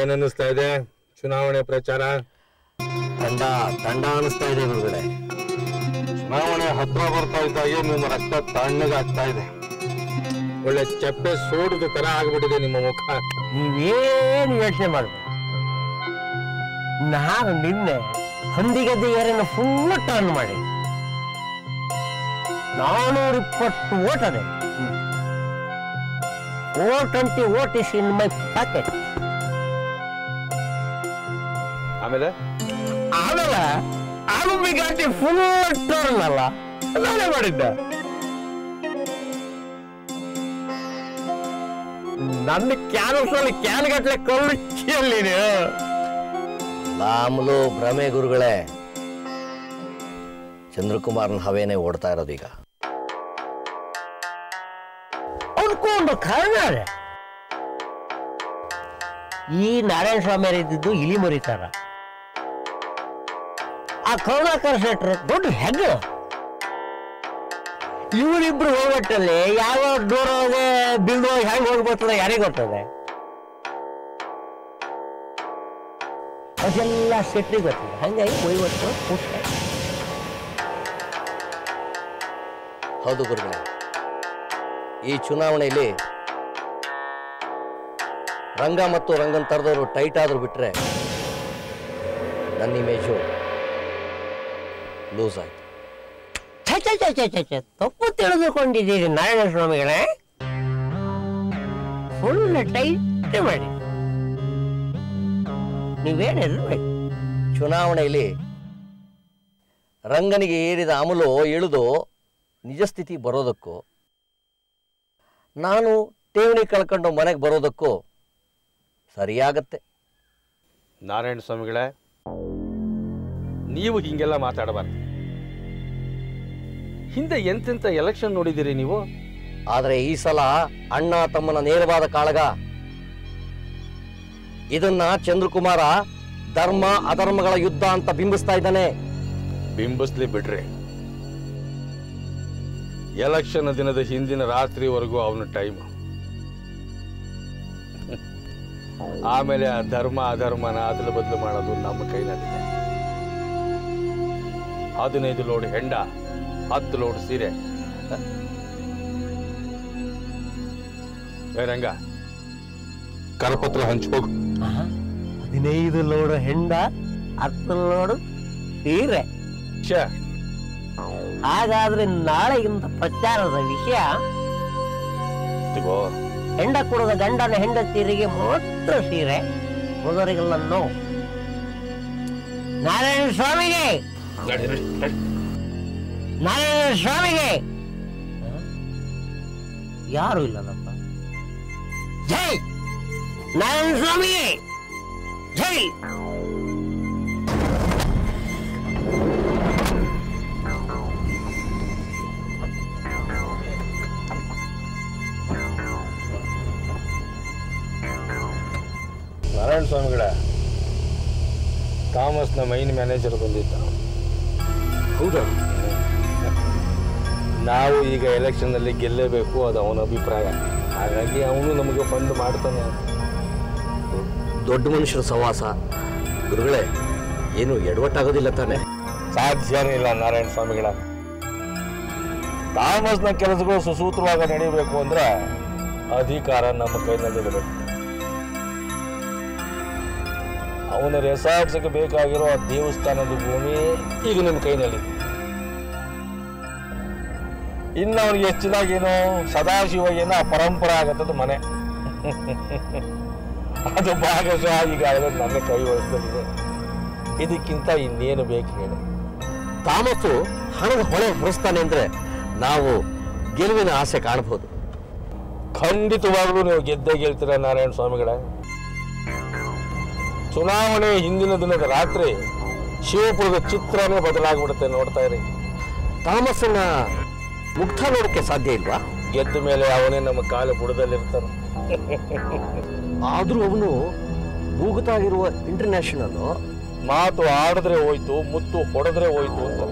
ಏನ್ ಅನ್ನಿಸ್ತಾ ಇದೆ ಚುನಾವಣೆ ಪ್ರಚಾರ ತಂಡ ತಂಡ ಅನಿಸ್ತಾ ಇದೆ ಗುರುಗಳೇ ಚುನಾವಣೆ ಹತ್ರ ಬರ್ತಾ ಇದ್ದಾಗೆ ನಿಮ್ಮ ರಕ್ತ ತಣ್ಣಗಾಗ್ತಾ ಇದೆ ಒಳ್ಳೆ ಚಪ್ಪೆ ಸೋಡದ ತರ ಆಗ್ಬಿಟ್ಟಿದೆ ನಿಮ್ಮ ಮುಖ ನೀವೇನು ಯೋಚನೆ ಮಾಡ್ಬೇಕು ನಾನು ನಿನ್ನೆ ಹಂದಿಗದ್ದೆ ಏರಿನ ಫುಲ್ ಟರ್ನ್ ಮಾಡಿ ನಾನೂರ ಇಪ್ಪತ್ತು ಓಟ್ ಅದೇ ಓ twenty vote is in my pocket ಆಮೇಲೆ ಆಮೇಲೆ ಆಲೂಬಿ ಘಾಟಿ ಫುಲ್ ಟರ್ನ್ ಅಲ್ಲ ನಾನೇ ಮಾಡಿದ್ದೆ ನನ್ನ ಕ್ಯಾನ್ಸಲ್ಲಿ ಕ್ಯಾನ್ ಗಟ್ಲೆ ಕಲ್ಲು ಚೆಲ್ಲಿ ನೀವು ಮಾಮೂಲು ಭ್ರಮೆ ಗುರುಗಳೇ ಚಂದ್ರಕುಮಾರ್ನ ಹವೇನೆ ಓಡ್ತಾ ಇರೋದು ಈಗ ಅನ್ಕೊಂಡು ಕರ್ನಾರೆ ಈ ನಾರಾಯಣ ಸ್ವಾಮಿ ಇದ್ದಿದ್ದು ಇಲಿ ಮುರಿತಾರ ಆ ಕರುಣಾಕರ್ ಶೆಟ್ರು ದೊಡ್ಡ ಹೆಗ್ಗ ಇವರಿಬ್ರು ಹೋಗ್ಬಿಟ್ಟಲ್ಲಿ ಯಾವ ದೂರ ಬಿಲ್ದು ಹೆಂಗ್ ಹೋಗ್ಬರ್ತದೆ ಯಾರಿಗೆ ಗೊತ್ತದೆ ಅದೆಲ್ಲ ಶೆಟ್ರಿಗೆ ಗೊತ್ತಿದೆ ಹಂಗಾಗಿ ಹೋಗ್ಬಿಟ್ಟು ಖುಷಿ ಹೌದು ಗುರುಗಳೇ ಈ ಚುನಾವಣೆಯಲ್ಲಿ ರಂಗ ಮತ್ತು ರಂಗನ್ ತರದವರು ಟೈಟ್ ಆದ್ರೂ ಬಿಟ್ರೆ ನನ್ನ ಇಮೇಜು ಲೂಸ್ ಆಯ್ತು ಛೆ ಛೆ ಛೆ ಛೆ ಛೆ ಛೆ ತಪ್ಪು ತಿಳಿದುಕೊಂಡಿದ್ದೀರಿ ನಾರಾಯಣ ಸ್ವಾಮಿಗಳೇ ಫುಲ್ ಟೈಟ್ ಮಾಡಿ ನೀವೇನಿರ್ಬೇಕು ಚುನಾವಣೆಯಲ್ಲಿ ರಂಗನಿಗೆ ಏರಿದ ಅಮಲು ಇಳಿದು ನಿಜ ಸ್ಥಿತಿ ಬರೋದಕ್ಕೂ ನಾನು ಠೇವಣಿ ಕಳ್ಕೊಂಡು ಮನೆಗೆ ಬರೋದಕ್ಕೂ ಸರಿಯಾಗತ್ತೆ ನಾರಾಯಣ ಸ್ವಾಮಿಗಳೇ ನೀವು ಹಿಂಗೆಲ್ಲ ಮಾತಾಡಬಾರ್ದು ಹಿಂದೆ ಎಂತೆಂತ ಎಲೆಕ್ಷನ್ ನೋಡಿದ್ದೀರಿ ನೀವು ಆದರೆ ಈ ಸಲ ಅಣ್ಣ ತಮ್ಮನ ನೇರವಾದ ಕಾಳಗ ಇದನ್ನ ಚಂದ್ರಕುಮಾರ ಧರ್ಮ ಅಧರ್ಮಗಳ ಯುದ್ಧ ಅಂತ ಬಿಂಬಿಸ್ತಾ ಇದ್ದಾನೆ ಬಿಂಬಿಸ್ಲಿ ಬಿಡ್ರಿ ಎಲೆಕ್ಷನ್ ದಿನದ ಹಿಂದಿನ ರಾತ್ರಿವರೆಗೂ ಅವನ ಟೈಮ್ ಆಮೇಲೆ ಆ ಧರ್ಮ ಅಧರ್ಮನ ಅದಲು ಬದಲು ಮಾಡೋದು ನಮ್ಮ ಕೈನಲ್ಲಿದೆ ಹದಿನೈದು ಲೋಡ್ ಹೆಂಡ ಹತ್ತು ಲೋಡ್ ಸೀರೆ ಏ ರಂಗ ಕರಪತ್ರ ಹಂಚ್ಕೋಗು ಹದಿನೈದು ಲೋಡು ಹೆಂಡ ಹತ್ತು ಲೋಡು ಸೀರೆ ಛೇ ಹಾಗಾದ್ರೆ ನಾಳೆಗಿಂತ ಪ್ರಚಾರದ ವಿಷಯ ತಗೋ ಹೆಂಡ ಕೊಡದ ಗಂಡನ ಹೆಂಡತಿಯರಿಗೆ ಮಾತ್ರ ಸೀರೆ ಮೊದಲಿಗೆಲ್ಲ ನೋ ನಾರಾಯಣ ಸ್ವಾಮಿಗೆ ನಡಿ, ನಡಿ, ನಡಿ. ನಾರಾಯಣ ಸ್ವಾಮಿಗೆ ಹ? ಯಾರು ಇಲ್ಲನಪ್ಪ ಜೈ ನಾರಾಯಣ ಸ್ವಾಮಿಗೆ ಜೈ ನಾರಾಯಣ ಸ್ವಾಮಿಗಳ ಥಾಮಸ್ನ ಮೈನ್ ಮ್ಯಾನೇಜರ್ ಬಂದಿದ್ದ ಹೌದಾ ನಾವು ಈಗ ಎಲೆಕ್ಷನ್ನಲ್ಲಿ ಗೆಲ್ಲೇಬೇಕು ಅದು ಅವನ ಅಭಿಪ್ರಾಯ ಹಾಗಾಗಿ ಅವನು ನಮಗೆ ಫಂಡ್ ಮಾಡ್ತಾನೆ ದೊಡ್ಡ ಮನುಷ್ಯರ ಸವಾಸ ಗುರುಗಳೇ ಏನು ಎಡವಟ್ಟಾಗೋದಿಲ್ಲ ತಾನೆ ಸಾಧ್ಯನೇ ಇಲ್ಲ ನಾರಾಯಣ ಸ್ವಾಮಿಗಳ ಥಾಮಸ್ನ ಕೆಲಸಗಳು ಸುಸೂತ್ರವಾಗಿ ನಡೀಬೇಕು ಅಂದ್ರೆ ಅಧಿಕಾರ ನಮ್ಮ ಕೈನಲ್ಲಿರಬೇಕು ಅವನ ರೆಸಾರ್ಟ್ಸ್ಗೆ ಬೇಕಾಗಿರೋ ಆ ದೇವಸ್ಥಾನದ ಭೂಮಿ ಈಗ ನಿಮ್ಮ ಕೈನಲ್ಲಿ ಇನ್ನು ಅವನಿಗೆ ಹೆಚ್ಚಿನಾಗೇನು ಸದಾಶಿವ ಏನೋ ಆ ಪರಂಪರಾಗತದ ಮನೆ ಅದು ಭಾಗಶಃ ಈಗಾಗಲೇ ನನ್ನ ಕೈ ವಶದಲ್ಲಿದೆ ಇದಕ್ಕಿಂತ ಇನ್ನೇನು ಬೇಕು ಹೇಳಿ ತಾಮಸ್ಸು ಹಣದ ಹೊಳೆ ಹೊರಿಸ್ತಾನೆ ಅಂದ್ರೆ ನಾವು ಗೆಲುವಿನ ಆಸೆ ಕಾಣಬಹುದು ಖಂಡಿತವಾಗ್ಲೂ ನೀವು ಗೆದ್ದೇ ಗೆಲ್ತೀರ ನಾರಾಯಣ ಸ್ವಾಮಿಗಳ ಚುನಾವಣೆ ಹಿಂದಿನ ದಿನದ ರಾತ್ರಿ ಶಿವಪುರದ ಚಿತ್ರನೇ ಬದಲಾಗ್ಬಿಡುತ್ತೆ ನೋಡ್ತಾ ಇರಿ ತಾಮಸ್ಸನ್ನ ಮುಗ್ಧ ನೋಡಕ್ಕೆ ಸಾಧ್ಯ ಇಲ್ವಾ ಗೆದ್ದ ಮೇಲೆ ಅವನೇ ನಮ್ಮ ಕಾಲು ಬುಡದಲ್ಲಿರ್ತಾನೆ ಆದ್ರೂ ಅವನು ಮೂಗುತ್ತಾಗಿರುವ ಇಂಟರ್ನ್ಯಾಷನಲ್ ಮಾತು ಆಡಿದ್ರೆ ಹೋಯ್ತು ಮುತ್ತು ಹೊಡೆದ್ರೆ ಹೋಯ್ತು ಅಂತ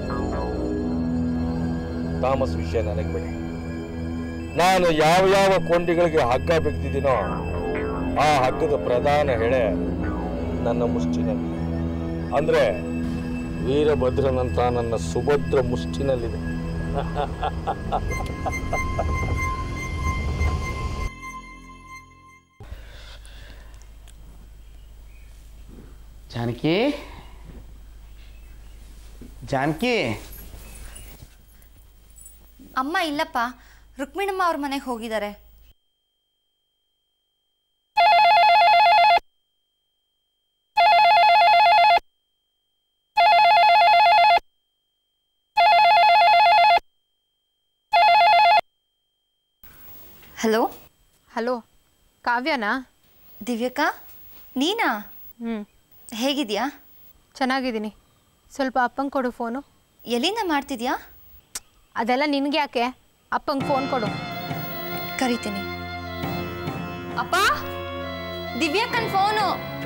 ಥಾಮಸ್ ವಿಷಯ ನನಗೆ ಬಿಡಿ ನಾನು ಯಾವ ಯಾವ ಕೊಂಡಿಗಳಿಗೆ ಹಗ್ಗ ಬಿಗ್ದಿದ್ದೀನೋ ಆ ಹಗ್ಗದ ಪ್ರಧಾನ ಹೆಳೆ ನನ್ನ ಮುಷ್ಟಿನಲ್ಲಿ ಅಂದ್ರೆ ವೀರಭದ್ರನಂತ ನನ್ನ ಸುಭದ್ರ ಮುಷ್ಟಿನಲ್ಲಿದೆ ಜಾನಕಿ ಜಾನಕಿ ಅಮ್ಮ ಇಲ್ಲಪ್ಪ ರುಕ್ಮಿಣಮ್ಮ ಅವ್ರ ಮನೆಗೆ ಹೋಗಿದ್ದಾರೆ ಹಲೋ ಹಲೋ ಕಾವ್ಯನಾ ದಿವ್ಯಕ್ಕ ನೀನಾ ಹ್ಞೂ ಹೇಗಿದ್ಯಾ ಚೆನ್ನಾಗಿದ್ದೀನಿ ಸ್ವಲ್ಪ ಅಪ್ಪಂಗೆ ಕೊಡು ಫೋನು ಎಲ್ಲಿಂದ ಮಾಡ್ತಿದ್ಯಾ ಅದೆಲ್ಲ ನಿನಗೆ ಯಾಕೆ ಅಪ್ಪಂಗೆ ಫೋನ್ ಕೊಡು ಕರಿತೀನಿ ಅಪ್ಪ ದಿವ್ಯಕ್ಕನ್ ಫೋನು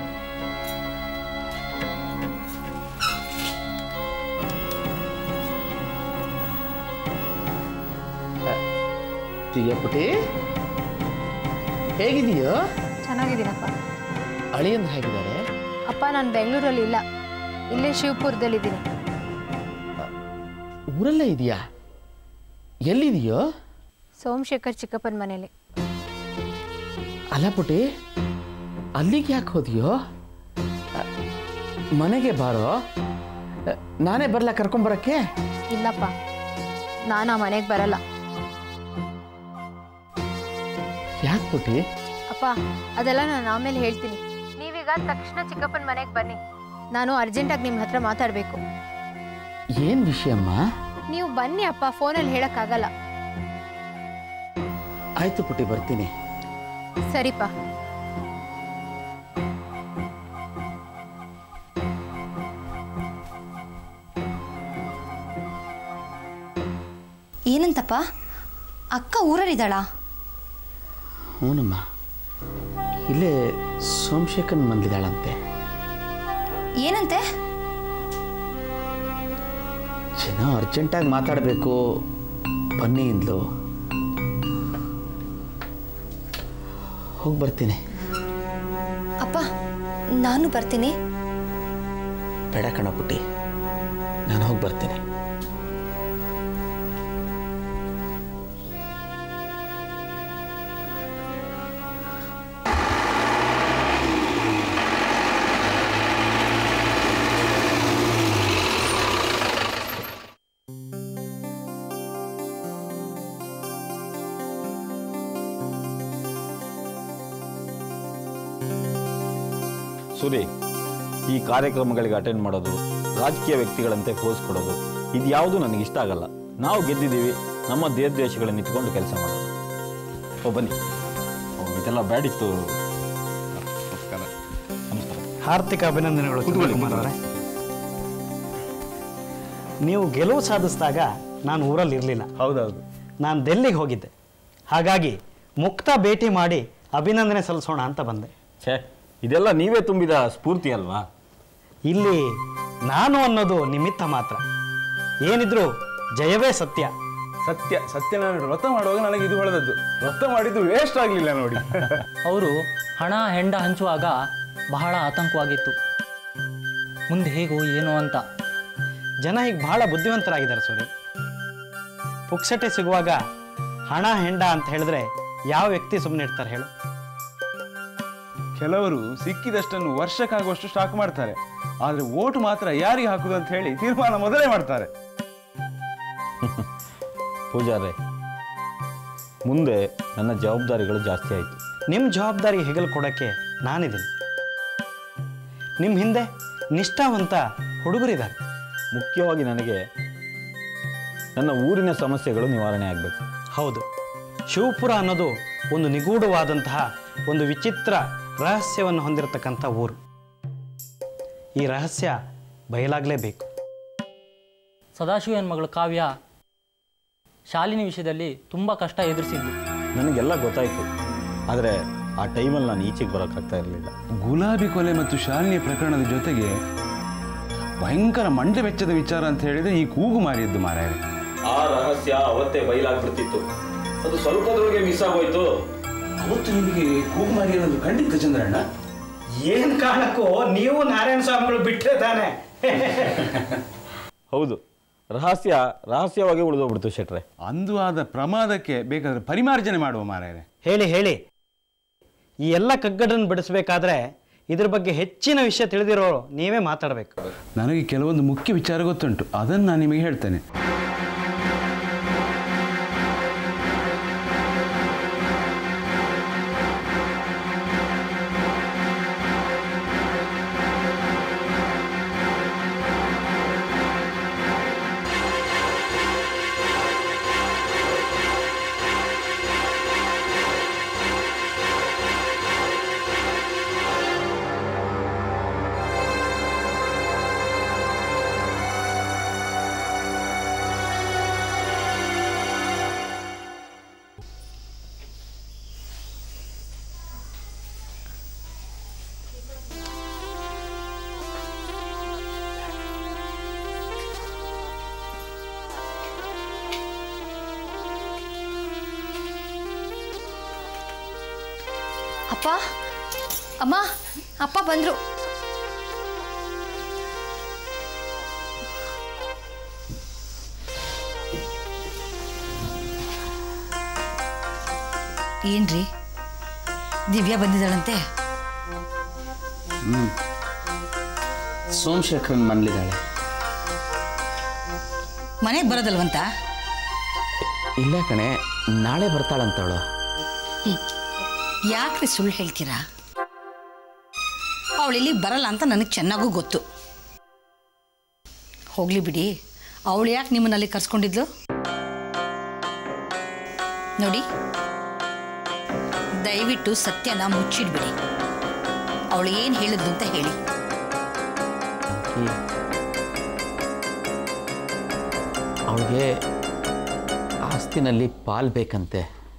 ದಿವ್ಯಪುಟಿ ಹೇಗಿದೆಯೋ ಚೆನ್ನಾಗಿದ್ದೀನಪ್ಪ ಅಳಿಯಂದ್ರೆ ಹೇಗಿದ್ದಾರೆ ಅಪ್ಪ ನಾನು ಬೆಂಗಳೂರಲ್ಲಿ ಇಲ್ಲ ಇಲ್ಲೇ ಶಿವಪುರದಲ್ಲಿದ್ದೀನಿ ಊರಲ್ಲೇ ಇದೆಯಾ ಎಲ್ಲಿದೆಯೋ ಸೋಮಶೇಖರ್ ಚಿಕ್ಕಪ್ಪನ ಮನೇಲಿ ಅಲ್ಲ ಪುಟಿ ಅಲ್ಲಿಗೆ ಯಾಕೆ ಹೋದಿಯೋ ಅ, ಮನೆಗೆ ಬಾರೋ ಅ, ನಾನೇ ಬರಲ್ಲ ಕರ್ಕೊಂಬರಕ್ಕೆ ಇಲ್ಲಪ್ಪ ನಾನು ಆ ಮನೆಗೆ ಬರಲ್ಲ ಯಾಕೆ ಪುಟಿ ಅಪ್ಪ ಅದೆಲ್ಲ ನಾನು ಆಮೇಲೆ ಹೇಳ್ತೀನಿ ನೀವೀಗ ತಕ್ಷಣ ಚಿಕ್ಕಪ್ಪನ ಮನೆಗೆ ಬನ್ನಿ ನಾನು ಅರ್ಜೆಂಟಾಗಿ ನಿಮ್ಮ ಹತ್ರ ಮಾತಾಡಬೇಕು ಏನು ವಿಷಯಮ್ಮ ನೀವು ಬನ್ನಿ ಅಪ್ಪ ಫೋನಲ್ಲಿ ಹೇಳೋಕ್ಕಾಗಲ್ಲ ಆಯ್ತು ಪುಟಿ ಬರ್ತೀನಿ ಸರಿಪ್ಪ ಏನಂತಪ್ಪ ಅಕ್ಕ ಊರಲ್ಲಿದ್ದಾಳಾ ಹ್ಞೂನಮ್ಮ ಇಲ್ಲೇ ಸೋಮಶೇಖರನ್ ಬಂದಿದ್ದಾಳಂತೆ ಏನಂತೆ ಏನೋ ಅರ್ಜೆಂಟಾಗಿ ಮಾತಾಡಬೇಕು ಬನ್ನಿ ಇಂದ್ಲು ಹೋಗಿ ಬರ್ತೀನಿ ಅಪ್ಪ ನಾನು ಬರ್ತೀನಿ ಬೇಡ ಕಣ ಪುಟ್ಟಿ ನಾನು ಹೋಗಿ ಬರ್ತೀನಿ ಸುರಿ ಈ ಕಾರ್ಯಕ್ರಮಗಳಿಗೆ ಅಟೆಂಡ್ ಮಾಡೋದು ರಾಜಕೀಯ ವ್ಯಕ್ತಿಗಳಂತೆ ಫೋಸ್ ಕೊಡೋದು ಇದು ಯಾವುದು ನನಗೆ ಇಷ್ಟ ಆಗಲ್ಲ ನಾವು ಗೆದ್ದಿದ್ದೀವಿ ನಮ್ಮ ದೇಶಗಳನ್ನ ಇಟ್ಕೊಂಡು ಕೆಲಸ ಮಾಡೋದು ಓ ಬನ್ನಿ ಓ, ಇದೆಲ್ಲ ಬ್ಯಾಡಿತ್ತು ನಮಸ್ಕಾರ ನಮಸ್ಕಾರ ಹಾರ್ದಿಕ ಅಭಿನಂದನೆಗಳು ಕೂತ್ಕೊಳ್ಳಿ, ಕುಮಾರ್ ಅವರೇ ಕೂತ್ಕೊಳ್ಳಿ. ನೀವು ಗೆಲುವು ಸಾಧಿಸಿದಾಗ ನಾನು ಊರಲ್ಲಿ ಇರಲಿಲ್ಲ ಹೌದೌದು ನಾನು ಡೆಲ್ಲಿಗೆ ಹೋಗಿದ್ದೆ ಹಾಗಾಗಿ ಮುಕ್ತ ಭೇಟಿ ಮಾಡಿ ಅಭಿನಂದನೆ ಸಲ್ಲಿಸೋಣ ಅಂತ ಬಂದೆ ಛೇ ಇದೆಲ್ಲ ನೀವೇ ತುಂಬಿದ ಸ್ಫೂರ್ತಿ ಅಲ್ವಾ ಇಲ್ಲಿ ನಾನು ಅನ್ನೋದು ನಿಮಿತ್ತ ಮಾತ್ರ ಏನಿದ್ರು ಜಯವೇ ಸತ್ಯ ಸತ್ಯ ಸತ್ಯನಾರಾಯಣ ವ್ರತ ಮಾಡುವಾಗ ನನಗೆ ಇದು ಹೊಳೆದದ್ದು ವ್ರತ ಮಾಡಿದ್ದು ವೇಸ್ಟ್ ಆಗಲಿಲ್ಲ ನೋಡಿ ಅವರು ಹಣ ಹೆಂಡ ಹಂಚುವಾಗ ಬಹಳ ಆತಂಕವಾಗಿತ್ತು ಮುಂದೆ ಹೇಗೋ ಏನೋ ಅಂತ ಜನ ಈಗ ಬಹಳ ಬುದ್ಧಿವಂತರಾಗಿದ್ದಾರೆ ಸೂರಿ ಪುಕ್ಸಟೆ ಸಿಗುವಾಗ ಹಣ ಹೆಂಡ ಅಂತ ಹೇಳಿದ್ರೆ ಯಾವ ವ್ಯಕ್ತಿ ಸುಮ್ಮನೆ ಇರ್ತಾರೆ ಹೇಳು ಕೆಲವರು ಸಿಕ್ಕಿದಷ್ಟನ್ನು ವರ್ಷಕ್ಕಾಗುವಷ್ಟು ಸ್ಟಾಕ್ ಮಾಡ್ತಾರೆ ಆದ್ರೆ ಓಟ್ ಮಾತ್ರ ಯಾರಿಗೆ ಹಾಕುದು ಅಂತ ಹೇಳಿ ತೀರ್ಮಾನ ಮೊದಲೇ ಮಾಡ್ತಾರೆ ಪೂಜಾರೆ ಮುಂದೆ ನನ್ನ ಜವಾಬ್ದಾರಿಗಳು ಜಾಸ್ತಿ ಆಯಿತು ನಿಮ್ಮ ಜವಾಬ್ದಾರಿ ಹೆಗಲು ಕೊಡೋಕ್ಕೆ ನಾನಿದ್ದೀನಿ ನಿಮ್ಮ ಹಿಂದೆ ನಿಷ್ಠಾವಂತ ಹುಡುಗರಿದ್ದಾರೆ ಮುಖ್ಯವಾಗಿ ನನಗೆ ನನ್ನ ಊರಿನ ಸಮಸ್ಯೆಗಳು ನಿವಾರಣೆ ಆಗಬೇಕು ಹೌದು ಶಿವಪುರ ಅನ್ನೋದು ಒಂದು ನಿಗೂಢವಾದಂತಹ ಒಂದು ವಿಚಿತ್ರ ರಹಸ್ಯವನ್ನು ಹೊಂದಿರತಕ್ಕಂಥ ಊರು ಈ ರಹಸ್ಯ ಬಯಲಾಗಲೇಬೇಕು ಸದಾಶಿವನ ಮಗಳು ಕಾವ್ಯ ಶಾಲಿನಿ ವಿಷಯದಲ್ಲಿ ತುಂಬ ಕಷ್ಟ ಎದುರಿಸಿದ್ಲು ನನಗೆಲ್ಲ ಗೊತ್ತಾಯಿತು ಆದರೆ ಆ ಟೈಮಲ್ಲಿ ನಾನು ಈಚೆಗೆ ಬರೋಕ್ಕಾಗ್ತಾ ಇರಲಿಲ್ಲ ಗುಲಾಬಿ ಕೊಲೆ ಮತ್ತು ಶಾಲಿನಿ ಪ್ರಕರಣದ ಜೊತೆಗೆ ಭಯಂಕರ ಮಂಡೆ ವೆಚ್ಚದ ವಿಚಾರ ಅಂತ ಹೇಳಿದ್ರೆ ಈ ಕೂಗು ಮಾರಿಯದ್ದು ಮಾರಾಯರೆ ಆ ರಹಸ್ಯ ಅವತ್ತೇ ಬಯಲಾಗ್ಬಿಡ್ತಿತ್ತು ಅದು ಸ್ವಲ್ಪದೊಳಗೆ ಮಿಸ್ ಆಗೋಯ್ತು ಅವತ್ತು ನಿಮಗೆ ಕೂಗು ಮಾರಿ ಅನ್ನೋದು ಖಂಡಿತ ಚಂದ್ರಣ್ಣ ಏನು ಕಾರಣಕ್ಕೂ ನೀವು ನಾರಾಯಣ ಸ್ವಾಮಿಗಳು ಬಿಟ್ಟರೆ ತಾನೆ ಹೌದು ರಹಸ್ಯ ರಹಸ್ಯವಾಗಿ ಉಳಿದೋಗ್ಬಿಡ್ತು ಶೆಟ್ರೆ ಅಂದು ಆದ ಪ್ರಮಾದಕ್ಕೆ ಬೇಕಾದ್ರೆ ಪರಿಮಾರ್ಜನೆ ಮಾಡುವ ಮಾರಾಯರೆ ಹೇಳಿ ಹೇಳಿ ಈ ಎಲ್ಲ ಕಗ್ಗಡನ್ನು ಬಿಡಿಸ್ಬೇಕಾದ್ರೆ ಇದ್ರ ಬಗ್ಗೆ ಹೆಚ್ಚಿನ ವಿಷಯ ತಿಳಿದಿರೋರು ನೀವೇ ಮಾತಾಡಬೇಕು ನನಗೆ ಕೆಲವೊಂದು ಮುಖ್ಯ ವಿಚಾರ ಗೊತ್ತುಂಟು ಅದನ್ನು ನಾನು ನಿಮಗೆ ಹೇಳ್ತೇನೆ ಅಪ್ಪ ಅಮ್ಮ ಅಪ್ಪ ಬಂದ್ರು ಏನ್ರಿ ದಿವ್ಯಾ ಬಂದಿದ್ದಾಳಂತೆ ಹ್ಞೂ ಸೋಮಶೇಖರನ್ ಮನೇಲಿದ್ದಾಳೆ ಮನೆಗೆ ಬರೋದಲ್ವಂತ ಇಲ್ಲ ಕಣೆ ನಾಳೆ ಬರ್ತಾಳಂತವಳು ಯಾಕ್ರಿ ಸುಳ್ಳು ಹೇಳ್ತೀರಾ ಅವಳು ಇಲ್ಲಿಗೆ ಬರಲ್ಲ ಅಂತ ನನಗೆ ಚೆನ್ನಾಗೂ ಗೊತ್ತು ಹೋಗ್ಲಿ ಬಿಡಿ ಅವಳು ಯಾಕೆ ನಿಮ್ಮನ್ನಲ್ಲಿ ಕರ್ಸ್ಕೊಂಡಿದ್ಲು ನೋಡಿ ದಯವಿಟ್ಟು ಸತ್ಯನ ಮುಚ್ಚಿಡ್ಬಿಡಿ ಅವಳು ಏನು ಹೇಳಿದ್ಲು ಅಂತ ಹೇಳಿ ಅವಳಿಗೆ ಆಸ್ತಿನಲ್ಲಿ ಪಾಲ್ ಬೇಕಂತೆ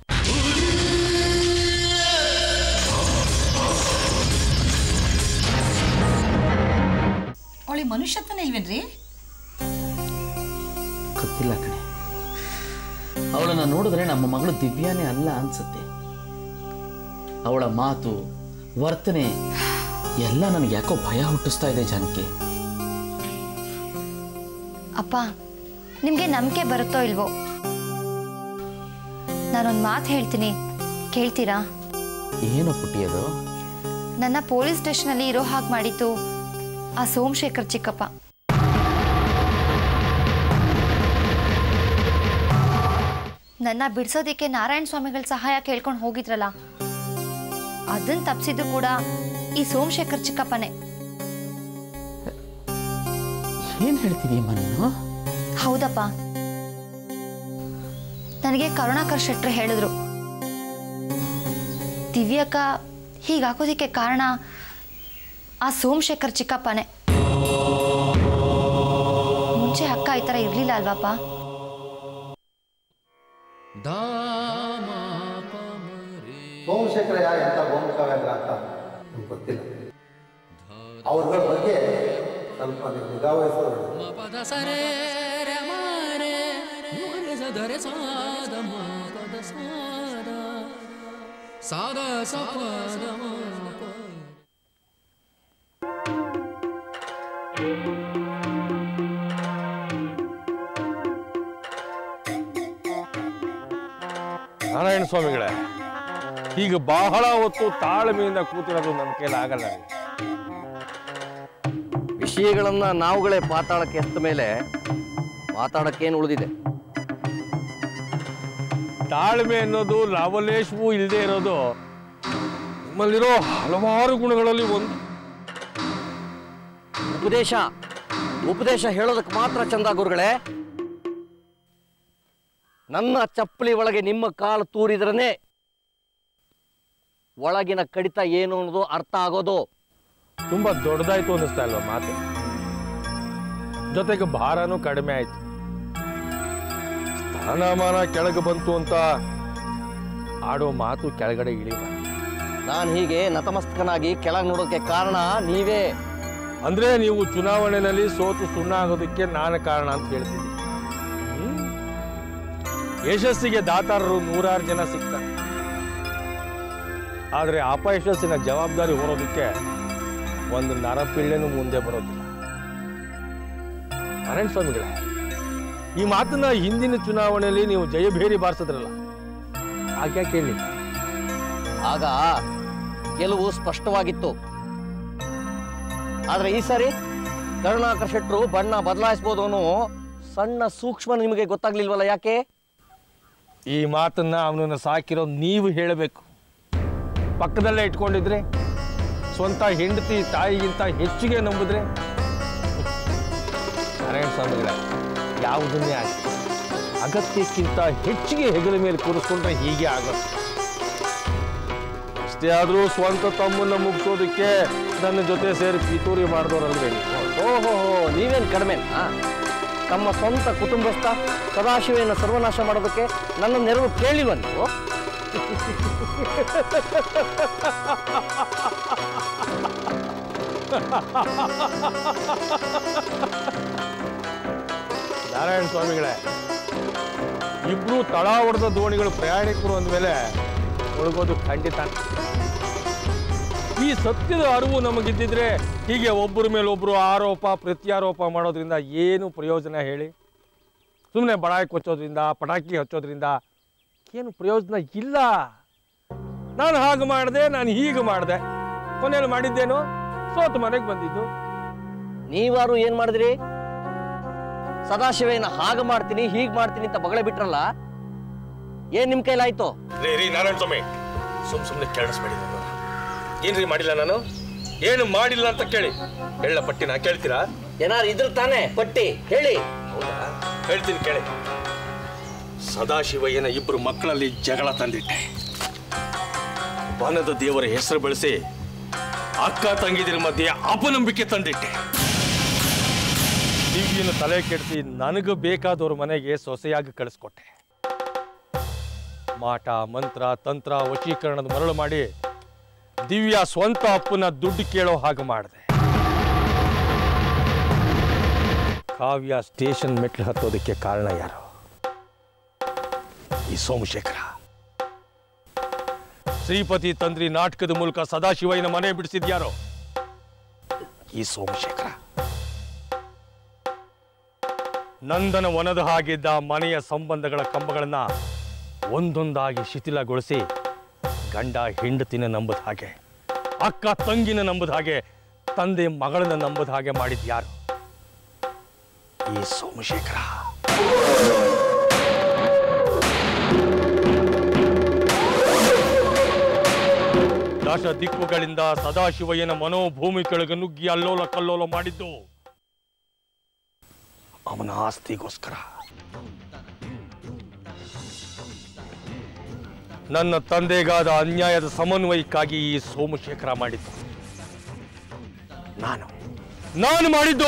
ಅವಳಿಗೆ ಮನುಷ್ಯತ್ವನೇ ಇಲ್ವೇನ್ರಿ ಗೊತ್ತಿಲ್ಲ ಕಣೆ ಅವಳನ್ನು ನೋಡಿದ್ರೆ ನಮ್ಮ ಮಗಳು ದಿವ್ಯಾನೇ ಅಲ್ಲ ಅನ್ಸುತ್ತೆ ಅವಳ ಮಾತು ವರ್ತನೆ ಎಲ್ಲ ನನಗೆ ಯಾಕೋ ಭಯ ಹುಟ್ಟಿಸ್ತಾ ಇದೆ ಜಾನಕಿ ಅಪ್ಪ ನಿಮಗೆ ನಂಬಿಕೆ ಬರುತ್ತೋ ಇಲ್ವೋ ನಾನೊಂದು ಮಾತು ಹೇಳ್ತೀನಿ ಕೇಳ್ತೀರಾ ಏನು ಪುಟ್ಟಿಯದು ನನ್ನ ಪೊಲೀಸ್ ಸ್ಟೇಷನಲ್ಲಿ ಇರೋ ಹಾಗೆ ಮಾಡಿತ್ತು ಆ ಸೋಮಶೇಖರ್ ಚಿಕ್ಕಪ್ಪ ನನ್ನ ಬಿಡ್ಸೋದಕ್ಕೆ ನಾರಾಯಣ ಸ್ವಾಮಿಗಳ ಸಹಾಯ ಕೇಳ್ಕೊಂಡು ಹೋಗಿದ್ರಲ್ಲ ಅದನ್ನ ತಪ್ಸಿದ್ದು ಕೂಡ ಈ ಸೋಮಶೇಖರ್ ಚಿಕ್ಕಪ್ಪನೇ ಏನು ಹೇಳ್ತಿದೀಯಮ್ಮ ನೀನು ಹೌದಪ್ಪ ನನಗೆ ಕರುಣಾಕರ್ ಶೆಟ್ರು ಹೇಳಿದ್ರು ದಿವ್ಯಕ್ಕ ಹೀಗಾಕೋದಕ್ಕೆ ಕಾರಣ ಆ ಸೋಮಶೇಖರ್ ಚಿಕ್ಕಪ್ಪನೇ ಮುಂಚೆ ಅಕ್ಕ ಈ ಥರ ಇರಲಿಲ್ಲ ಅಲ್ವಾಪ್ಪ ಸೋಮಶೇಖರ ಯಾರು ಎಂಥ ಗೋಮುಖವ್ಯಾಘ್ರ ಅಂತ ನಮ್ಗೆ ಗೊತ್ತಿಲ್ಲ ಅವ್ರಗಳ ಬಗ್ಗೆ ಸ್ವಲ್ಪ ನೀವು ನಿಗಾ ವಹಿಸೋದು ಪದ ಸರೆ ರೆ ಮಾರೆ ಮೂರೆ ಸದರೆ ಸಾದ ಮ ಪದ ಸಾದ ಸಾದ ಸಪದ ಮ ಪ. ನಾರಾಯಣ ಸ್ವಾಮಿಗಳೇ ಈಗ ಬಹಳ ಹೊತ್ತು ತಾಳ್ಮೆಯಿಂದ ಕೂತಿರೋದು ನನ್ನ ಕೈಲಿ ಆಗಲ್ಲ ರೀ. ವಿಷಯಗಳನ್ನ ನಾವುಗಳೇ ಪಾತಾಳಕ್ಕೆ ಎತ್ತ ಮೇಲೆ ಮಾತಾಡಕ್ಕೇನು ಉಳಿದಿದೆ ತಾಳ್ಮೆ ಅನ್ನೋದು ಲಾವಲೇಶವೂ ಇಲ್ಲದೆ ಇರೋದು ನಿಮ್ಮಲ್ಲಿರೋ ಹಲವಾರು ಗುಣಗಳಲ್ಲಿ ಒಂದು ಉಪದೇಶ ಉಪದೇಶ ಹೇಳೋದಕ್ಕೆ ಮಾತ್ರ ಚಂದ ಗುರುಗಳೇ ನನ್ನ ಚಪ್ಪಲಿ ಒಳಗೆ ನಿಮ್ಮ ಕಾಲು ತೂರಿದ್ರನೇ ಒಳಗಿನ ಕಡಿತ ಏನು ಅನ್ನೋದು ಅರ್ಥ ಆಗೋದು ತುಂಬಾ ದೊಡ್ಡದಾಯ್ತು ಅನ್ನಿಸ್ತಾ ಇಲ್ವಾ ಮಾತು ಜೊತೆಗೆ ಭಾರನೂ ಕಡಿಮೆ ಆಯ್ತು ಸ್ಥಾನಮಾನ ಕೆಳಗೆ ಬಂತು ಅಂತ ಆಡೋ ಮಾತು ಕೆಳಗಡೆ ಇಳಿವ ನಾನು ಹೀಗೆ ನತಮಸ್ತಕನಾಗಿ ಕೆಳಗೆ ನೋಡೋದಕ್ಕೆ ಕಾರಣ ನೀವೇ ಅಂದ್ರೆ ನೀವು ಚುನಾವಣೆಯಲ್ಲಿ ಸೋತು ಸುಣ್ಣ ಆಗೋದಕ್ಕೆ ನಾನು ಕಾರಣ ಅಂತ ಹೇಳ್ತೀನಿ ಹ್ಮ್? ಯಶಸ್ಸಿಗೆ ದಾತಾರರು ನೂರಾರು ಜನ ಸಿಗ್ತಾರೆ ಆದ್ರೆ ಅಪಯಶಸ್ಸಿನ ಜವಾಬ್ದಾರಿ ಹೊರೋದಕ್ಕೆ ಒಂದು ನರಪಿಳ್ಳೆನೂ ಮುಂದೆ ಬರೋದಿಲ್ಲ ನಾರಾಯಣ ಸ್ವಾಮಿಗಳೇ ಈ ಮಾತನ್ನ ಹಿಂದಿನ ಚುನಾವಣೆಯಲ್ಲಿ ನೀವು ಜಯಭೇರಿ ಬಾರಿಸಿದ್ರಲ್ಲ ಹಾಗೆ ಕೇಳಿ ಆಗ ಗೆಲುವು ಸ್ಪಷ್ಟವಾಗಿತ್ತು ಆದ್ರೆ ಈ ಸಾರಿ ಕರುಣಾಕರ್ ಶೆಟ್ರು ಬಣ್ಣ ಬದಲಾಯಿಸ್ಬೋದು ಅನ್ನೋ ಸಣ್ಣ ಸೂಕ್ಷ್ಮ ನಿಮಗೆ ಗೊತ್ತಾಗ್ಲಿಲ್ವಲ್ಲ ಯಾಕೆ ಈ ಮಾತನ್ನ ಅವನನ್ನು ಸಾಕಿರೋ ನೀವು ಹೇಳಬೇಕು ಪಕ್ಕದಲ್ಲೇ ಇಟ್ಕೊಂಡಿದ್ರೆ ಸ್ವಂತ ಹೆಂಡತಿ ತಾಯಿಗಿಂತ ಹೆಚ್ಚಿಗೆ ನಂಬಿದ್ರೆ ನಾರಾಯಣ ಸ್ವಾಮಿಗಳ ಯಾವುದನ್ನೇ ಆಗಲಿ ಅಗತ್ಯಕ್ಕಿಂತ ಹೆಚ್ಚಿಗೆ ಹೆಗಲ ಮೇಲೆ ಕೂರಿಸ್ಕೊಂಡ್ರೆ ಹೀಗೆ ಆಗುತ್ತೆ ಅಷ್ಟೇ ಆದರೂ ಸ್ವಂತ ತಮ್ಮನ್ನ ಮುಗಿಸೋದಕ್ಕೆ ನನ್ನ ಜೊತೆ ಸೇರಿ ಪಿತೂರಿ ಮಾಡಿದವರಲ್ವೇ ನೀವು ಓಹೋ ನೀವೇನು ಕಡಿಮೆ ತಮ್ಮ ಸ್ವಂತ ಕುಟುಂಬಸ್ಥ ಸದಾಶಿವನ ಸರ್ವನಾಶ ಮಾಡೋದಕ್ಕೆ ನನ್ನ ನೆರವು ಕೇಳಿಲ್ವ ನೀವು ನಾರಾಯಣ ಸ್ವಾಮಿಗಳೇ ಇಬ್ರು ತಳ ಹೊಡೆದ ದೋಣಿಗಳು ಪ್ರಯಾಣಿಕರು ಅಂದಮೇಲೆ ಮುಳುಗೋದು ಖಂಡಿತ ಈ ಸತ್ಯದ ಅರಿವು ನಮಗಿದ್ದಿದ್ರೆ ಹೀಗೆ ಒಬ್ಬರ ಮೇಲೆ ಒಬ್ಬರು ಆರೋಪ ಪ್ರತ್ಯಾರೋಪ ಮಾಡೋದ್ರಿಂದ ಏನು ಪ್ರಯೋಜನ ಹೇಳಿ ಸುಮ್ಮನೆ ಬಡಾಯಿ ಕೊಚ್ಚೋದ್ರಿಂದ ಪಟಾಕಿ ಹಚ್ಚೋದ್ರಿಂದ ಏನು ಪ್ರಯೋಜನ ಇಲ್ಲ ನಾನು ಹಾಗೆ ಮಾಡಿದೆ ನಾನು ಹೀಗೆ ಮಾಡಿದೆ ಕೊನೆಯಲ್ಲಿ ಮಾಡಿದ್ದೇನು ಸೋತು ಮನೆಗೆ ಬಂದಿದ್ದು ನೀವಾರು ಏನ್ ಮಾಡಿದ್ರಿ ಸದಾಶಿವನ ಹಾಗೆ ಮಾಡ್ತೀನಿ ಹೀಗೆ ಮಾಡ್ತೀನಿ ಅಂತ ಬಗಳೆ ಬಿಟ್ರಲ್ಲ ಏನ್ ನಿಮ್ ಕೈಲಾಯ್ತು ರೀ ರೀ ನಾರಾಯಣ ಸ್ವಾಮಿ ಸುಮ್ ಸುಮ್ಮನೆ ಕೇಳಿಸ್ಬೇಡಿ ಏನ್ರಿ ಮಾಡಿಲ್ಲ ನಾನು ಏನು ಮಾಡಿಲ್ಲ ಅಂತ ಕೇಳಿ ಹೇಳ ಪಟ್ಟಿನ ಕೇಳ್ತೀರಾ ಏನಾರು ಇದ್ರ ತಾನೇ ಪಟ್ಟಿ ಹೇಳಿ ಹೌದಾ ಹೇಳ್ತೀನಿ ಕೇಳಿ ಸದಾಶಿವಯ್ಯನ ಇಬ್ಬರು ಮಕ್ಕಳಲ್ಲಿ ಜಗಳ ತಂದಿಟ್ಟೆ ಬನದ ದೇವರ ಹೆಸರು ಬಳಸಿ ಅಕ್ಕ ತಂಗಿದಿರ ಮಧ್ಯೆ ಅಪನಂಬಿಕೆ ತಂದಿಟ್ಟೆ ದಿವ್ಯನ ತಲೆ ಕೆಡಿಸಿ ನನಗೆ ಬೇಕಾದವ್ರ ಮನೆಗೆ ಸೊಸೆಯಾಗಿ ಕಳಿಸ್ಕೊಟ್ಟೆ ಮಾಟ ಮಂತ್ರ ತಂತ್ರ ವಶೀಕರಣದ ಮರಳು ಮಾಡಿ ದಿವ್ಯ ಸ್ವಂತ ಅಪ್ಪನ ದುಡ್ಡು ಕೇಳೋ ಹಾಗೆ ಮಾಡಿದೆ ಕಾವ್ಯ ಸ್ಟೇಷನ್ ಮೆಟ್ಲು ಹತ್ತೋದಕ್ಕೆ ಕಾರಣ ಯಾರು ಈ ಸೋಮಶೇಖರ ಶ್ರೀಪತಿ ತಂದ್ರಿ ನಾಟಕದ ಮೂಲಕ ಸದಾಶಿವಯ್ಯನ ಮನೆ ಬಿಡಿಸಿದ್ಯಾರೋ ಈ ಸೋಮಶೇಖರ ನಂದನ ವನದ ಹಾಗಿದ್ದ ಮನೆಯ ಸಂಬಂಧಗಳ ಕಂಬಗಳನ್ನ ಒಂದೊಂದಾಗಿ ಶಿಥಿಲಗೊಳಿಸಿ ಗಂಡ ಹೆಂಡತಿನ ನಂಬದ ಹಾಗೆ ಅಕ್ಕ ತಂಗಿನ ನಂಬದ ಹಾಗೆ ತಂದೆ ಮಗಳನ್ನ ನಂಬದ ಹಾಗೆ ಮಾಡಿದ್ ಯಾರು ಈ ಸೋಮಶೇಖರ ದಶ ದಿಕ್ಕುಗಳಿಂದ ಸದಾಶಿವಯ್ಯನ ಮನೋಭೂಮಿ ಕೆಳಗೆ ನುಗ್ಗಿ ಅಲ್ಲೋಲ ಕಲ್ಲೋಲ ಮಾಡಿದ್ದು ಅವನ ಆಸ್ತಿಗೋಸ್ಕರ ನನ್ನ ತಂದೆಗಾದ ಅನ್ಯಾಯದ ಸಮನ್ವಯಕ್ಕಾಗಿ ಈ ಸೋಮಶೇಖರ ಮಾಡಿದ್ದು ನಾನು ನಾನು ಮಾಡಿದ್ದು